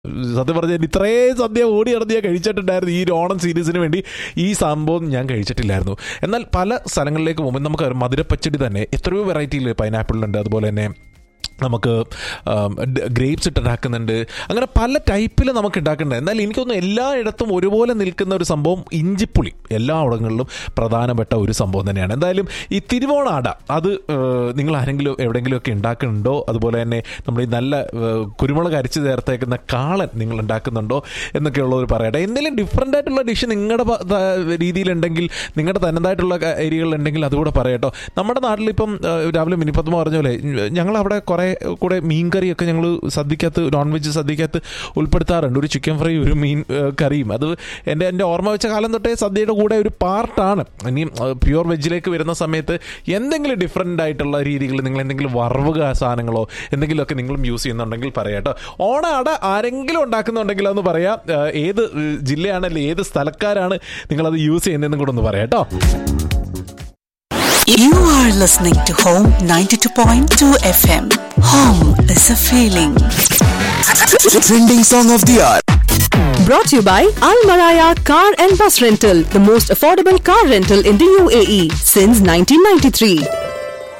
സത്യം പറഞ്ഞാൽ ഇത്രയും സദ്യ ഓടി നടന്ന് ഞാൻ കഴിച്ചിട്ടുണ്ടായിരുന്നു ഈ ഒരു ഓണം സീരീസിന് വേണ്ടി ഈ സംഭവം ഞാൻ കഴിച്ചിട്ടില്ലായിരുന്നു എന്നാൽ പല സ്ഥലങ്ങളിലേക്ക് പോകുമ്പോൾ നമുക്ക് മധുരപ്പച്ചടി തന്നെ എത്രയോ വെറൈറ്റിയിൽ പൈനാപ്പിളിലുണ്ട് അതുപോലെ തന്നെ നമുക്ക് ഗ്രേപ്സ് ഇട്ട് ഉണ്ടാക്കുന്നുണ്ട് അങ്ങനെ പല ടൈപ്പിൽ നമുക്ക് ഉണ്ടാക്കുന്നുണ്ട് എന്നാൽ എനിക്കൊന്നും എല്ലായിടത്തും ഒരുപോലെ നിൽക്കുന്ന ഒരു സംഭവം ഇഞ്ചിപ്പുളി എല്ലാ ഇടങ്ങളിലും പ്രധാനപ്പെട്ട ഒരു സംഭവം തന്നെയാണ് എന്തായാലും ഈ തിരുവോണ അട അത് ഏഹ്, നിങ്ങൾ ആരെങ്കിലും എവിടെയെങ്കിലുമൊക്കെ ഉണ്ടാക്കുന്നുണ്ടോ അതുപോലെ തന്നെ നമ്മുടെ ഈ നല്ല ഏഹ്, കുരുമുളക് അരിച്ച് ചേർത്തേക്കുന്ന കാളൻ നിങ്ങൾ ഉണ്ടാക്കുന്നുണ്ടോ എന്നൊക്കെയുള്ളവർ പറയട്ടെ എന്തെങ്കിലും ഡിഫറെൻ്റ് ആയിട്ടുള്ള ഡിഷ് നിങ്ങളുടെ പ- ത- രീതിയിലുണ്ടെങ്കിൽ നിങ്ങളുടെ തനതായിട്ടുള്ള ഏരിയകളിലുണ്ടെങ്കിൽ അതുകൂടെ പറയട്ടോ നമ്മുടെ നാട്ടിലിപ്പം ഏഹ്, രാവിലെ മിനിപ്പത്മ പറഞ്ഞ പോലെ ഞങ്ങൾ അവിടെ കുറേ കൂടെ മീൻ കറിയൊക്കെ ഞങ്ങൾ സദ്യക്കകത്ത് നോൺ വെജ് സദ്യക്കകത്ത് ഉൾപ്പെടുത്താറുണ്ട് ഒരു ചിക്കൻ ഫ്രൈ ഒരു മീൻ ഏഹ്, കറിയും അത് എൻ്റെ എൻ്റെ ഓർമ്മ വെച്ച കാലം തൊട്ടേ സദ്യയുടെ കൂടെ ഒരു പാർട്ടാണ് ഇനി പ്യുവർ വെജിലേക്ക് വരുന്ന സമയത്ത് എന്തെങ്കിലും ഡിഫറെൻ്റ് ആയിട്ടുള്ള രീതികൾ നിങ്ങൾ എന്തെങ്കിലും വറവുക സാധനങ്ങളോ എന്തെങ്കിലുമൊക്കെ നിങ്ങളും യൂസ് ചെയ്യുന്നുണ്ടെങ്കിൽ പറയാട്ടോ ഓണ അട ആരെങ്കിലും ഉണ്ടാക്കുന്നുണ്ടെങ്കിൽ അതൊന്ന് പറയാം ഏഹ്, ഏത് ഏഹ്, ജില്ലയാണ് ഏത് സ്ഥലക്കാരാണ് നിങ്ങളത് യൂസ് ചെയ്യുന്നതെന്നും കൂടെ ഒന്ന് പറയാട്ടോ You are listening to Home 92.2 FM. Home is a feeling. Trending song of the hour. Brought to you by Al Maraya Car and Bus Rental, the most affordable car rental in the UAE since 1993.